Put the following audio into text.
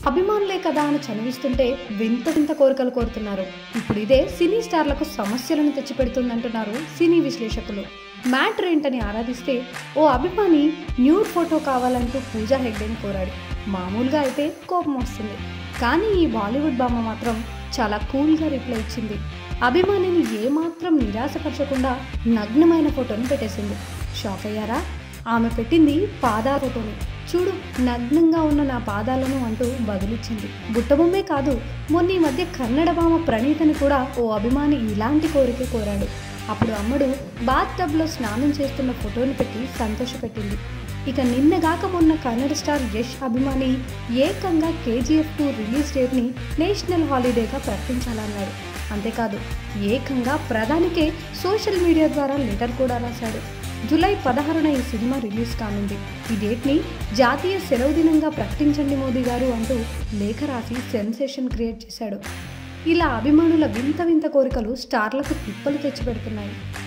అభిమానులే కదా అని చదివిస్తుంటే వింత వింత కోరికలు కోరుతున్నారు ఇప్పుడు ఇదే సినీ స్టార్లకు సమస్యలను తెచ్చిపెడుతుందంటున్నారు సినీ విశ్లేషకులు మ్యాటర్ ఏంటని ఆరాధిస్తే ఓ అభిమాని న్యూడ్ ఫోటో కావాలంటూ పూజా హెగ్డేని కోరాడు మామూలుగా అయితే కోపం వస్తుంది కానీ ఈ బాలీవుడ్ బామ్మ మాత్రం చాలా కూల్గా రిప్లై ఇచ్చింది అభిమానిని ఏమాత్రం నిరాశపరచకుండా నగ్నమైన ఫోటోని పెట్టేసింది షాక్ అయ్యారా ఆమె పెట్టింది పాదా ఫోటోని చూడు నగ్నంగా ఉన్న నా పాదాలను అంటూ బదులిచ్చింది బుట్టబొమ్మే కాదు మొన్న ఈ మధ్య కన్నడ భామ ప్రణీతని కూడా ఓ అభిమాని ఇలాంటి కోరిక కోరాడు అప్పుడు అమ్మడు బాత్ టబ్లో స్నానం చేస్తున్న ఫోటోని పెట్టి సంతోషపెట్టింది ఇక నిన్నగాక మొన్న కన్నడ స్టార్ యష్ అభిమాని ఏకంగా కేజీఎఫ్ టూ రిలీజ్ డేట్ని నేషనల్ హాలిడేగా ప్రకటించాలన్నాడు అంతేకాదు ఏకంగా ప్రధానికే సోషల్ మీడియా ద్వారా లెటర్ కూడా రాశాడు జూలై పదహారున ఈ సినిమా రిలీజ్ కానుంది ఈ డేట్ని జాతీయ సెలవు దినంగా ప్రకటించండి మోదీ గారు అంటూ లేఖ రాసి సెన్సేషన్ క్రియేట్ చేశాడు ఇలా అభిమానుల వింత వింత కోరికలు స్టార్లకు తిప్పలు తెచ్చిపెడుతున్నాయి